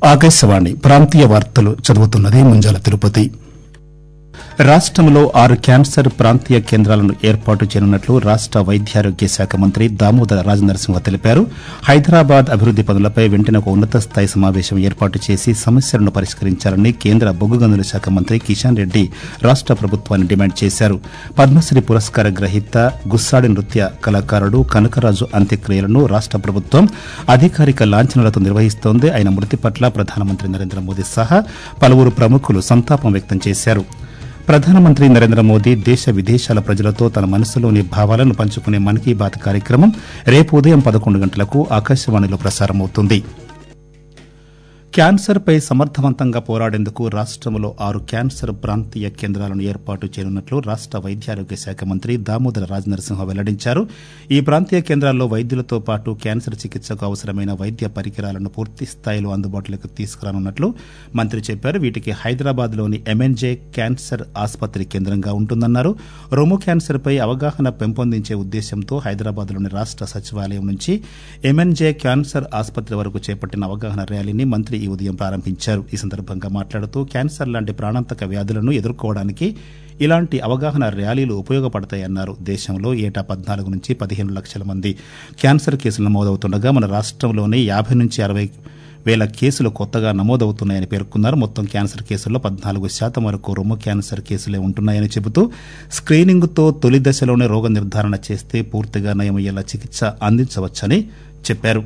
ఆకాశవాణి ప్రాంతీయ వార్తలు చదువుతున్నది ముంజాల తిరుపతి రాష్టంలో ఆరు క్యాన్సర్ ప్రాంతీయ కేంద్రాలను ఏర్పాటు చేయనున్నట్లు రాష్ట వైద్యారోగ్య శాఖ మంత్రి దామోదర రాజనరసింహ తెలిపారు హైదరాబాద్ అభివృద్ది పనులపై వెంటనే ఒక ఉన్నత స్థాయి సమావేశం ఏర్పాటు చేసి సమస్యలను పరిష్కరించాలని కేంద్ర బొగ్గు గనుల శాఖ మంత్రి కిషన్ రెడ్డి రాష్ట ప్రభుత్వాన్ని డిమాండ్ చేశారు పద్మశ్రీ పురస్కార గ్రహీత గుస్సాడి నృత్య కళాకారుడు కనకరాజు అంత్యక్రియలను రాష్ట ప్రభుత్వం అధికారిక లాంఛనాలతో నిర్వహిస్తోంది ఆయన మృతి పట్ల ప్రధానమంత్రి నరేంద్ర మోదీ సహా పలువురు ప్రముఖులు సంతాపం వ్యక్తం చేశారు ప్రధానమంత్రి నరేంద్ర మోదీ దేశ విదేశాల ప్రజలతో తన మనసులోని భావాలను పంచుకునే మన్ కీ బాత్ కార్యక్రమం రేపు ఉదయం పదకొండు గంటలకు ఆకాశవాణిలో ప్రసారమవుతుంది క్యాన్సర్ పై సమర్థవంతంగా పోరాడేందుకు రాష్టంలో ఆరు క్యాన్సర్ ప్రాంతీయ కేంద్రాలను ఏర్పాటు చేయనున్నట్లు రాష్ట వైద్యారోగ్య శాఖ మంత్రి దామోదర రాజనరసింహ వెల్లడించారు ఈ ప్రాంతీయ కేంద్రాల్లో వైద్యులతో పాటు క్యాన్సర్ చికిత్సకు అవసరమైన వైద్య పరికరాలను పూర్తి స్థాయిలో అందుబాటులోకి తీసుకురానున్నట్లు మంత్రి చెప్పారు వీటికి హైదరాబాద్లోని ఎంఎన్జే క్యాన్సర్ ఆసుపత్రి కేంద్రంగా ఉంటుందన్నారు రొమ్ము క్యాన్సర్ పై అవగాహన పెంపొందించే ఉద్దేశంతో హైదరాబాద్లోని రాష్ట సచివాలయం నుంచి ఎంఎన్జే క్యాన్సర్ ఆసుపత్రి వరకు చేపట్టిన అవగాహన ర్యాలీని మంత్రి ఈ ఉదయం ప్రారంభించారు ఈ సందర్భంగా మాట్లాడుతూ క్యాన్సర్ లాంటి ప్రాణాంతక వ్యాధులను ఎదుర్కోవడానికి ఇలాంటి అవగాహన ర్యాలీలు ఉపయోగపడతాయన్నారు దేశంలో ఏటా పద్నాలుగు నుంచి పదిహేను లక్షల మంది క్యాన్సర్ కేసులు నమోదవుతుండగా మన రాష్టంలోనే యాభై నుంచి అరవై వేల కేసులు కొత్తగా నమోదవుతున్నాయని పేర్కొన్నారు మొత్తం క్యాన్సర్ కేసుల్లో పద్నాలుగు శాతం వరకు రొమ్ము క్యాన్సర్ కేసులే ఉంటున్నాయని చెబుతూ స్క్రీనింగ్తో తొలి దశలోనే రోగ నిర్ధారణ చేస్తే పూర్తిగా నయమయ్యేలా చికిత్స అందించవచ్చని చెప్పారు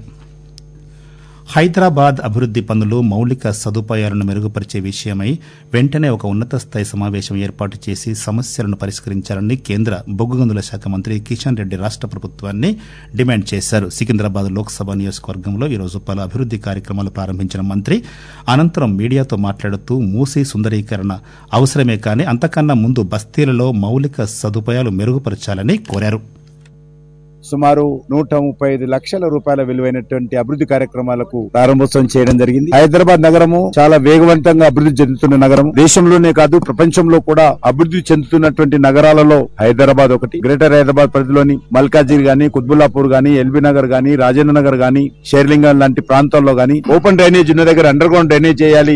హైదరాబాద్ అభివృద్ది పనులు మౌలిక సదుపాయాలను మెరుగుపరిచే విషయమై వెంటనే ఒక ఉన్నత స్థాయి సమావేశం ఏర్పాటు చేసి సమస్యలను పరిష్కరించాలని కేంద్ర బొగ్గు గనుల శాఖ మంత్రి కిషన్ రెడ్డి రాష్ట ప్రభుత్వాన్ని డిమాండ్ చేశారు సికింద్రాబాద్ లోక్సభ నియోజకవర్గంలో ఈరోజు పలు అభివృద్ది కార్యక్రమాలు ప్రారంభించిన మంత్రి అనంతరం మీడియాతో మాట్లాడుతూ మూసీ సుందరీకరణ అవసరమే కానీ అంతకన్నా ముందు బస్తీలలో మౌలిక సదుపాయాలు మెరుగుపరచాలని కోరారు సుమారు నూట ముప్పై ఐదు లక్షల రూపాయల విలువైనటువంటి అభివృద్ధి కార్యక్రమాలకు ప్రారంభోత్సవం చేయడం జరిగింది హైదరాబాద్ నగరము చాలా వేగవంతంగా అభివృద్ధి చెందుతున్న నగరం దేశంలోనే కాదు ప్రపంచంలో కూడా అభివృద్ధి చెందుతున్నటువంటి నగరాలలో హైదరాబాద్ ఒకటి గ్రేటర్ హైదరాబాద్ పరిధిలోని మల్కాజిర్ గాని కుత్బుల్లాపూర్ గాని ఎల్బీ నగర్ గాని రాజేంద్ర నగర్ గాని షేర్లింగం లాంటి ప్రాంతాల్లో గాని ఓపెన్ డ్రైనేజ్ ఉన్న దగ్గర అండర్ గ్రౌండ్ డ్రైనేజ్ చేయాలి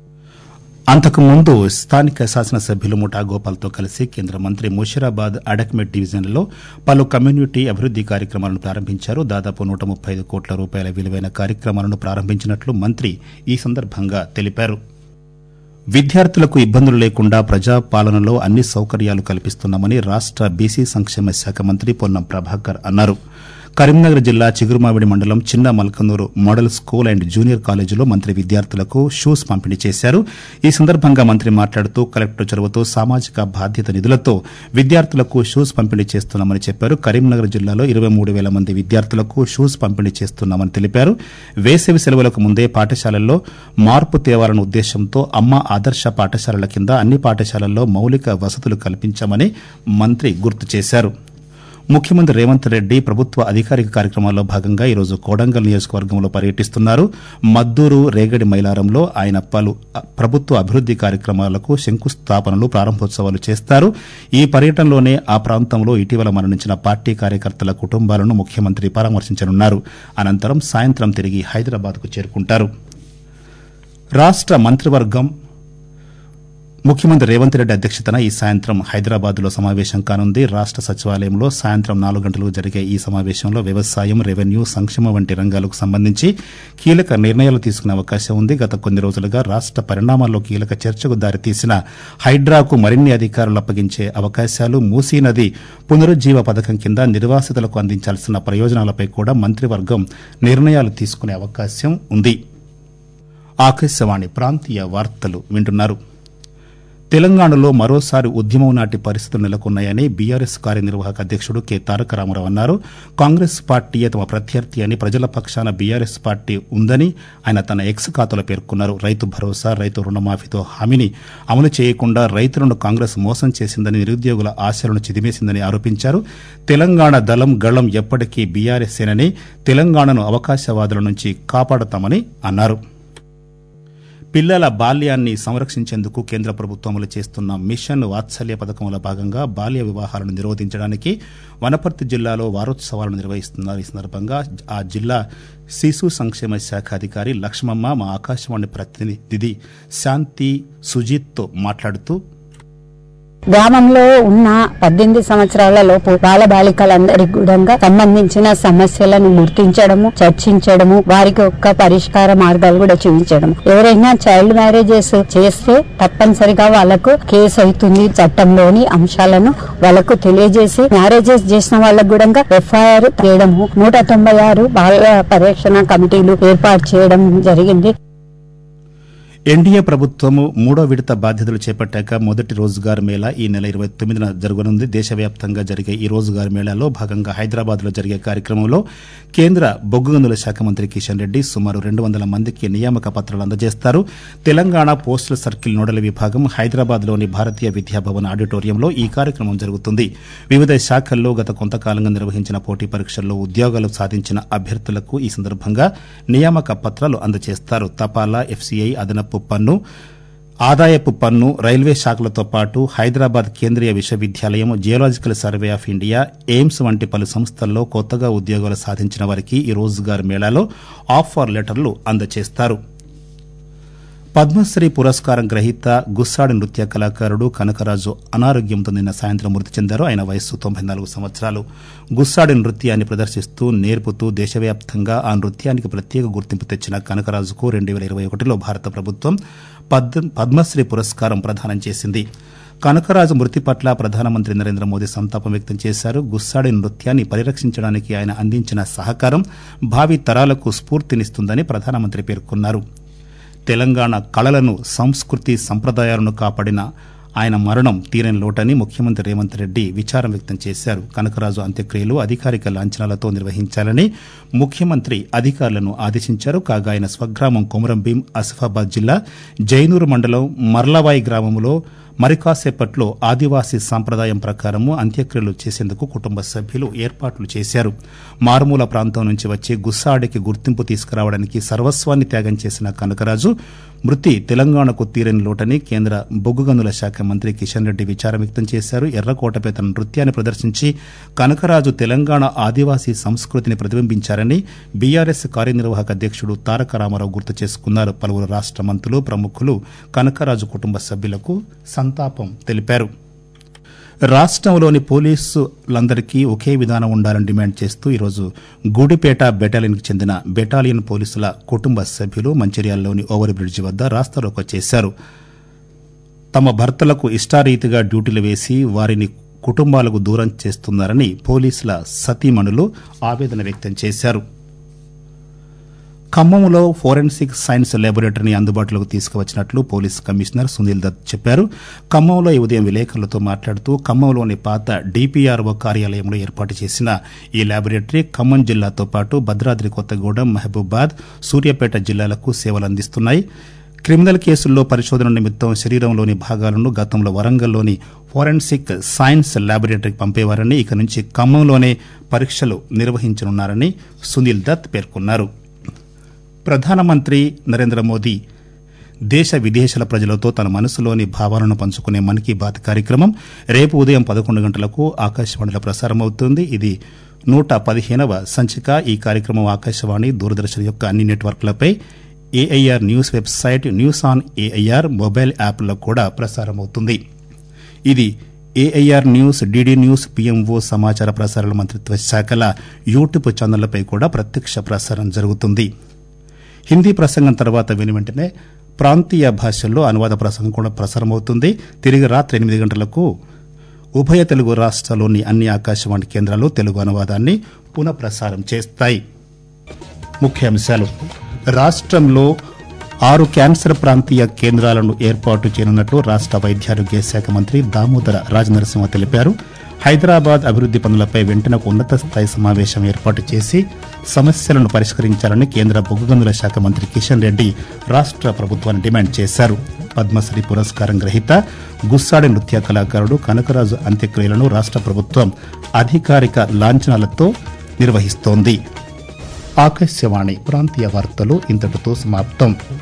అంతకుముందు స్థానిక శాసనసభ్యులు ముఠా గోపాల్తో కలిసి కేంద్ర మంత్రి ముషిరాబాద్ అడక్మెట్ డివిజన్లలో పలు కమ్యూనిటీ అభివృద్ది కార్యక్రమాలను ప్రారంభించారు దాదాపు నూట ముప్పై ఐదు కోట్ల రూపాయల విలువైన కార్యక్రమాలను ప్రారంభించినట్లు మంత్రి ఈ సందర్భంగా తెలిపారు విద్యార్థులకు ఇబ్బందులు లేకుండా ప్రజా పాలనలో అన్ని సౌకర్యాలు కల్పిస్తున్నామని రాష్ట బీసీ సంక్షేమ శాఖ మంత్రి పొన్నం ప్రభాకర్ అన్నారు కరీంనగర్ జిల్లా చిగురుమావిడి మండలం చిన్న Malkanur model school and junior కాలేజీలో మంత్రి విద్యార్థులకు షూస్ పంపిణీ చేశారు ఈ సందర్భంగా మంత్రి మాట్లాడుతూ కలెక్టర్ చొరవతో సామాజిక బాధ్యత నిధులతో విద్యార్థులకు షూస్ పంపిణీ చేస్తున్నామని చెప్పారు కరీంనగర్ జిల్లాలో ఇరవై మూడు వేల మంది విద్యార్థులకు షూస్ పంపిణీ చేస్తున్నామని తెలిపారు వేసవి సెలవులకు ముందే పాఠశాలల్లో మార్పు తేవాలన్న ఉద్దేశంతో అమ్మ ఆదర్శ పాఠశాలల కింద అన్ని పాఠశాలల్లో మౌలిక వసతులు కల్పించామని మంత్రి గుర్తు చేశారు ముఖ్యమంత్రి రేవంత్ రెడ్డి ప్రభుత్వ అధికారిక కార్యక్రమాల్లో భాగంగా ఈరోజు కోడంగల్ నియోజకవర్గంలో పర్యటిస్తున్నారు మద్దూరు రేగడి మైలారంలో ఆయన పలు ప్రభుత్వ అభివృద్ది కార్యక్రమాలకు శంకుస్థాపనలు ప్రారంభోత్సవాలు చేస్తారు ఈ పర్యటనలోనే ఆ ప్రాంతంలో ఇటీవల మరణించిన పార్టీ కార్యకర్తల కుటుంబాలను ముఖ్యమంత్రి పరామర్శించనున్నారు అనంతరం సాయంత్రం తిరిగి హైదరాబాద్కు చేరుకుంటారు రాష్ట మంత్రివర్గం ముఖ్యమంత్రి రేవంత్ రెడ్డి అధ్యక్షతన ఈ సాయంత్రం హైదరాబాద్ లో సమావేశం కానుంది రాష్ట సచివాలయంలో సాయంత్రం నాలుగు గంటలకు జరిగే ఈ సమావేశంలో వ్యవసాయం రెవెన్యూ సంక్షేమ వంటి రంగాలకు సంబంధించి కీలక నిర్ణయాలు తీసుకునే అవకాశం ఉంది గత కొన్ని రోజులుగా రాష్ట పరిణామాల్లో కీలక చర్చకు దారితీసిన హైడ్రాకు మరిన్ని అధికారులు అప్పగించే అవకాశాలు మూసీ నది పునరుజ్జీవ పథకం కింద నిర్వాసితులకు అందించాల్సిన ప్రయోజనాలపై కూడా మంత్రివర్గం నిర్ణయాలు తీసుకునే అవకాశం ఉంది ఆకాశవాణి ప్రాంతీయ వార్తలు వింటున్నారు తెలంగాణలో మరోసారి ఉద్యమం నాటి పరిస్థితులు నెలకొన్నాయని బీఆర్ఎస్ కార్యనిర్వాహక అధ్యక్షుడు కె తారక రామారావు అన్నారు కాంగ్రెస్ పార్టీయే తమ ప్రత్యర్థి అని ప్రజల పక్షాన బీఆర్ఎస్ పార్టీ ఉందని ఆయన తన ఎక్స్ ఖాతాలో పేర్కొన్నారు రైతు భరోసా రైతు రుణమాఫీతో హామీని అమలు చేయకుండా రైతులను కాంగ్రెస్ మోసం చేసిందని నిరుద్యోగుల ఆశలను చిదిమేసిందని ఆరోపించారు తెలంగాణ దళం గళం ఎప్పటికీ బీఆర్ఎస్ఏనని తెలంగాణను అవకాశవాదుల నుంచి కాపాడతామని అన్నారు పిల్లల బాల్యాన్ని సంరక్షించేందుకు కేంద్ర ప్రభుత్వం అమలు చేస్తున్న మిషన్ వాత్సల్య పథకంలో భాగంగా బాల్య వివాహాలను నిరోధించడానికి వనపర్తి జిల్లాలో వారోత్సవాలను నిర్వహిస్తున్నారు ఈ సందర్భంగా ఆ జిల్లా శిశు సంక్షేమ శాఖ అధికారి లక్ష్మమ్మ మా ఆకాశవాణి ప్రతినిధి శాంతి సుజిత్తో మాట్లాడుతూ గ్రామంలో ఉన్న పద్దెనిమిది సంవత్సరాల లోపు బాల బాలికలందరికీ కూడా సంబంధించిన సమస్యలను గుర్తించడము చర్చించడము వారికి ఒక్క పరిష్కార మార్గాలు కూడా చూపించడం ఎవరైనా చైల్డ్ మ్యారేజెస్ చేస్తే తప్పనిసరిగా వాళ్ళకు కేసు అవుతుంది చట్టంలోని అంశాలను వాళ్ళకు తెలియజేసి మ్యారేజెస్ చేసిన వాళ్ళకు కూడా ఎఫ్ఐఆర్ చేయడము నూట తొంభై ఆరు బాల పరిరక్షణ కమిటీలు ఏర్పాటు చేయడం జరిగింది ఎన్డీఏ ప్రభుత్వము మూడో విడత బాధ్యతలు చేపట్టాక మొదటి రోజ్గార్ మేళా ఈ నెల ఇరవై తొమ్మిదిన జరగనుంది దేశవ్యాప్తంగా జరిగే ఈ రోజ్గార్ మేళాలో భాగంగా హైదరాబాద్ లో జరిగే కార్యక్రమంలో కేంద్ర బొగ్గు గనుల శాఖ మంత్రి కిషన్ రెడ్డి సుమారు రెండు వందల మందికి నియామక పత్రాలు అందజేస్తారు తెలంగాణ పోస్టల్ సర్కిల్ నోడల్ విభాగం హైదరాబాద్ లోని భారతీయ విద్యాభవన్ ఆడిటోరియంలో ఈ కార్యక్రమం జరుగుతుంది వివిధ శాఖల్లో గత కొంతకాలంగా నిర్వహించిన పోటీ పరీక్షల్లో ఉద్యోగాలు సాధించిన అభ్యర్థులకు ఈ సందర్భంగా నియామక పత్రాలు అందజేస్తారు తపాలా ఎఫ్సీఐ అదనపు పన్ను ఆదాయపు పన్ను రైల్వే శాఖలతో పాటు హైదరాబాద్ కేంద్రీయ విశ్వవిద్యాలయం geological survey of India AIIMS వంటి పలు సంస్థల్లో కొత్తగా ఉద్యోగాలు సాధించిన వారికి ఈ రోజ్గార్ మేళాలో ఆఫర్ లెటర్లు అందజేస్తారు పద్మశ్రీ పురస్కారం గ్రహీత గుస్సాడి నృత్య కళాకారుడు కనకరాజు అనారోగ్యంతో నిన్న సాయంత్రం మృతి చెందారు ఆయన వయస్సు తొంభై నాలుగు సంవత్సరాలు గుస్సాడి నృత్యాన్ని ప్రదర్శిస్తూ నేర్పుతూ దేశవ్యాప్తంగా ఆ నృత్యానికి ప్రత్యేక గుర్తింపు తెచ్చిన కనకరాజుకు రెండు వేల ఇరవై ఒకటిలో భారత ప్రభుత్వం పద్- పద్మశ్రీ పురస్కారం ప్రదానం చేసింది కనకరాజు మృతి పట్ల ప్రధానమంత్రి నరేంద్ర మోదీ సంతాపం వ్యక్తం చేశారు గుస్సాడి నృత్యాన్ని పరిరక్షించడానికి ఆయన అందించిన సహకారం భావి తరాలకు స్ఫూర్తినిస్తుందని ప్రధానమంత్రి పేర్కొన్నారు తెలంగాణ కళలను సంస్కృతి సంప్రదాయాలను కాపాడిన ఆయన మరణం తీరని లోటని ముఖ్యమంత్రి రేవంత్ రెడ్డి విచారం వ్యక్తం చేశారు కనకరాజు అంత్యక్రియలు అధికారిక లాంఛనాలతో నిర్వహించాలని ముఖ్యమంత్రి అధికారులను ఆదేశించారు కాగా ఆయన స్వగ్రామం కొమురంభీం ఆసిఫాబాద్ జిల్లా జైనూరు మండలం మర్లవాయి గ్రామంలో మరికాసేపట్లో ఆదివాసీ సంప్రదాయం ప్రకారము అంత్యక్రియలు చేసేందుకు కుటుంబ సభ్యులు ఏర్పాట్లు చేశారు మారుమూల ప్రాంతం నుంచి వచ్చి గుస్సాడికి గుర్తింపు తీసుకురావడానికి సర్వస్వాన్ని త్యాగం చేసిన కనకరాజు మృతి తెలంగాణకు తీరని లోటని కేంద్ర బొగ్గు గనుల శాఖ మంత్రి కిషన్ రెడ్డి విచారం వ్యక్తం చేశారు ఎర్రకోటపై తన నృత్యాన్ని ప్రదర్శించి కనకరాజు తెలంగాణ ఆదివాసీ సంస్కృతిని ప్రతిబింబించారని బీఆర్ఎస్ కార్యనిర్వాహక అధ్యక్షుడు తారక రామారావు గుర్తు చేసుకున్నారు పలువురు రాష్ట మంత్రులు ప్రముఖులు కనకరాజు కుటుంబ సభ్యులకు సంతాపం తెలిపారు రాష్ట్రంలోని పోలీసులందరికీ ఒకే విధానం ఉండాలని డిమాండ్ చేస్తూ ఈరోజు గూడిపేట బెటాలియన్కు చెందిన బెటాలియన్ పోలీసుల కుటుంబ సభ్యులు మంచిర్యాలలోని ఓవర్ బ్రిడ్జ్ వద్ద రాస్తారోకో చేశారు తమ భర్తలకు ఇష్టారీతిగా డ్యూటీలు వేసి వారిని కుటుంబాలకు దూరం చేస్తున్నారని పోలీసుల సతీమణులు ఆవేదన వ్యక్తం చేశారు ఖమ్మంలో ఫోరెన్సిక్ సైన్స్ ల్యాబొరేటరీని అందుబాటులోకి తీసుకువచ్చినట్లు పోలీస్ కమిషనర్ సునీల్ దత్ చెప్పారు ఖమ్మంలో ఈ ఉదయం విలేకరులతో మాట్లాడుతూ ఖమ్మంలోని పాత డిపిఆర్ఓ కార్యాలయంలో ఏర్పాటు చేసిన ఈ ల్యాబొరేటరీ ఖమ్మం జిల్లాతో పాటు భద్రాద్రి కొత్తగూడెం మహబూబాద్ సూర్యాపేట జిల్లాలకు సేవలు అందిస్తున్నాయి క్రిమినల్ కేసుల్లో పరిశోధన నిమిత్తం శరీరంలోని భాగాలను గతంలో వరంగల్లోని ఫోరెన్సిక్ సైన్స్ ల్యాబొరేటరీకి పంపేవారని ఇక నుంచి ఖమ్మంలోనే పరీక్షలు నిర్వహించనున్నారని సునీల్ దత్ పేర్కొన్నారు ప్రధానమంత్రి నరేంద్ర మోదీ దేశ విదేశాల ప్రజలతో తన మనసులోని భావాలను పంచుకునే మన్ కీ బాత్ కార్యక్రమం రేపు ఉదయం పదకొండు గంటలకు ఆకాశవాణిలో ప్రసారమవుతుంది ఇది నూట పదిహేనవ సంచిక ఈ కార్యక్రమం ఆకాశవాణి దూరదర్శన్ యొక్క అన్ని నెట్వర్క్లపై AIR news website news on AIR mobile యాప్లో కూడా ప్రసారమవుతుంది ఇది AIR news DD news PMO సమాచార ప్రసారాల మంత్రిత్వ శాఖల యూట్యూబ్ ఛానళ్లపై కూడా ప్రత్యక్ష ప్రసారం జరుగుతుంది హిందీ ప్రసంగం తర్వాత విని వెంటనే ప్రాంతీయ భాషల్లో అనువాద ప్రసంగం కూడా ప్రసారమవుతుంది తిరిగి రాత్రి ఎనిమిది గంటలకు ఉభయ తెలుగు రాష్ట్రాల్లోని అన్ని ఆకాశవాణి కేంద్రాలు తెలుగు అనువాదాన్ని పునఃప్రసారం చేస్తాయి ముఖ్యాంశాలు రాష్ట్రంలో ఆరు క్యాన్సర్ ప్రాంతీయ కేంద్రాలను ఏర్పాటు చేయనున్నట్లు రాష్ట్ర వైద్యారోగ్య శాఖ మంత్రి దామోదర రాజనరసింహ తెలిపారు హైదరాబాద్ అభివృద్ది పనులపై వెంటనే ఒక ఉన్నత స్థాయి సమావేశం ఏర్పాటు చేసి సమస్యలను పరిష్కరించాలని కేంద్ర బొగ్గు గనుల శాఖ మంత్రి కిషన్ రెడ్డి రాష్ట్ర ప్రభుత్వాన్ని డిమాండ్ చేశారు పద్మశ్రీ పురస్కారం గ్రహీత గుస్సాడి నృత్య కళాకారుడు కనకరాజు అంత్యక్రియలను రాష్ట్ర ప్రభుత్వం అధికారిక లాంఛనాలతో నిర్వహిస్తోంది ఆకాశవాణి ప్రాంతీయ వార్తలు ఇంతటితో సమాప్తం